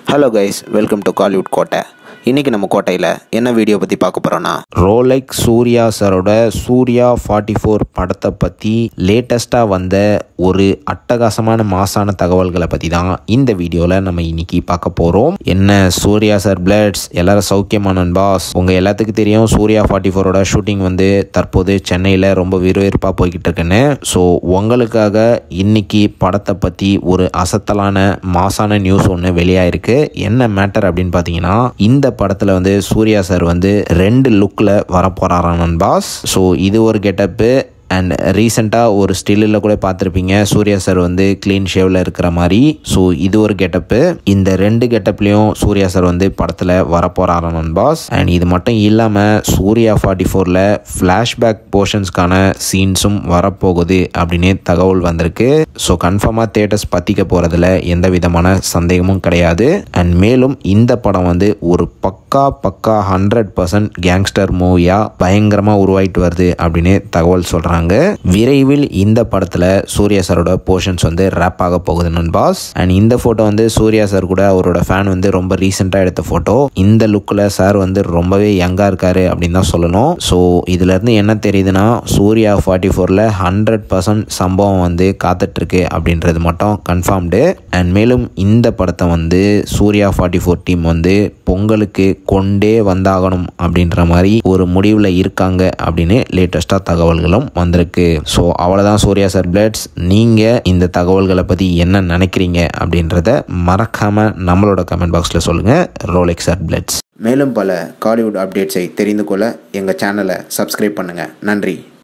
hello guys welcome to Kollywood கோட்டை இன்றைக்கி நம்ம கோட்டையில் என்ன வீடியோ பற்றி பார்க்க போகிறோன்னா ரோலெக் சூர்யா சாரோட சூர்யா ஃபார்ட்டி ஃபோர் படத்தை பற்றி லேட்டஸ்ட்டாக வந்த ஒரு அட்டகாசமான மாசான தகவல்களை பற்றி தான் இந்த வீடியோவில் நம்ம இன்னைக்கு பார்க்க போகிறோம் என்ன சூர்யா சார் பிளட்ஸ் எல்லாரும் சௌக்கியமான பாஸ் உங்கள் எல்லாத்துக்கும் தெரியும் சூர்யா ஃபார்ட்டி ஃபோரோட ஷூட்டிங் வந்து தற்போது சென்னையில் ரொம்ப விறுவிறுப்பாக போய்கிட்டு இருக்குன்னு ஸோ உங்களுக்காக இன்னைக்கு படத்தை பற்றி ஒரு அசத்தலான மாசான நியூஸ் ஒன்று வெளியாயிருக்கு என்ன மேட்டர் அப்படின்னு பார்த்தீங்கன்னா இந்த படத்தில் வந்து சூர்யா சார் வந்து ரெண்டு லுக்கில் வரப்போகிறாராம் நண்பாஸ் ஸோ இது ஒரு கெட்டப்பு அண்ட் ரீசெண்டாக ஒரு ஸ்டில்லில் கூட பார்த்துருப்பீங்க சூர்யா சார் வந்து க்ளீன் ஷேவில் இருக்கிற மாதிரி ஸோ இது ஒரு கெட்டப்பு இந்த ரெண்டு கெட்டப்லேயும் சூர்யா சார் வந்து படத்தில் வரப்போகிறாராம் நண்பாஸ் அண்ட் இது மட்டும் இல்லாமல் சூர்யா ஃபார்ட்டி ஃபோரில் ஃப்ளாஷ்பேக் போர்ஷன்ஸ்க்கான சீன்ஸும் வரப்போகுது அப்படின்னு தகவல் வந்திருக்கு ஸோ கன்ஃபார்மாக தேட்டர்ஸ் பற்றிக்க போகிறதுல எந்த விதமான சந்தேகமும் கிடையாது அண்ட் மேலும் இந்த படம் வந்து ஒரு பக்கா பக்கா ஹண்ட்ரட் பர்சன்ட் கேங்ஸ்டர் மூவியாக பயங்கரமாக உருவாயிட்டு வருது அப்படின்னு தகவல் சொல்கிறாங்க விரைவில் இந்த படத்தில் சூர்யா சாரோட போர்ஷன்ஸ் வந்து ரேப் ஆக போகுது நண்பாஸ் அண்ட் இந்த ஃபோட்டோ வந்து சூர்யா சார் கூட அவரோட ஃபேன் வந்து ரொம்ப ரீசெண்டாக எடுத்த ஃபோட்டோ இந்த லுக்கில் சார் வந்து ரொம்பவே யங்காக இருக்காரு அப்படின்னு தான் சொல்லணும் ஸோ இதுலேருந்து என்ன தெரியுதுன்னா சூர்யா ஃபார்ட்டி ஃபோரில் ஹண்ட்ரட் பர்சன்ட் சம்பவம் வந்து காத்துட்ருக்கு அப்படின்றது மட்டும் கன்ஃபார்ம்டு அண்ட் மேலும் இந்த படத்தை வந்து சூர்யா ஃபார்ட்டி ஃபோர் டீம் வந்து பொங்கலுக்கு கொண்டே வந்தாகணும் அப்படின்ற மாதிரி ஒரு முடிவில் இருக்காங்க அப்படின்னு லேட்டஸ்ட்டாக தகவல்களும் வந்திருக்கு ஸோ அவ்வளோதான் சூர்யா சார் பிளட்ஸ் நீங்கள் இந்த தகவல்களை பற்றி என்ன நினைக்கிறீங்க அப்படின்றத மறக்காமல் நம்மளோட கமெண்ட் பாக்ஸில் சொல்லுங்கள் ரோலெக்ஸ் சார் பிளட்ஸ் மேலும் பல காலிவுட் அப்டேட்ஸை தெரிந்து கொள்ள எங்கள் சேனலை சப்ஸ்கிரைப் பண்ணுங்கள் நன்றி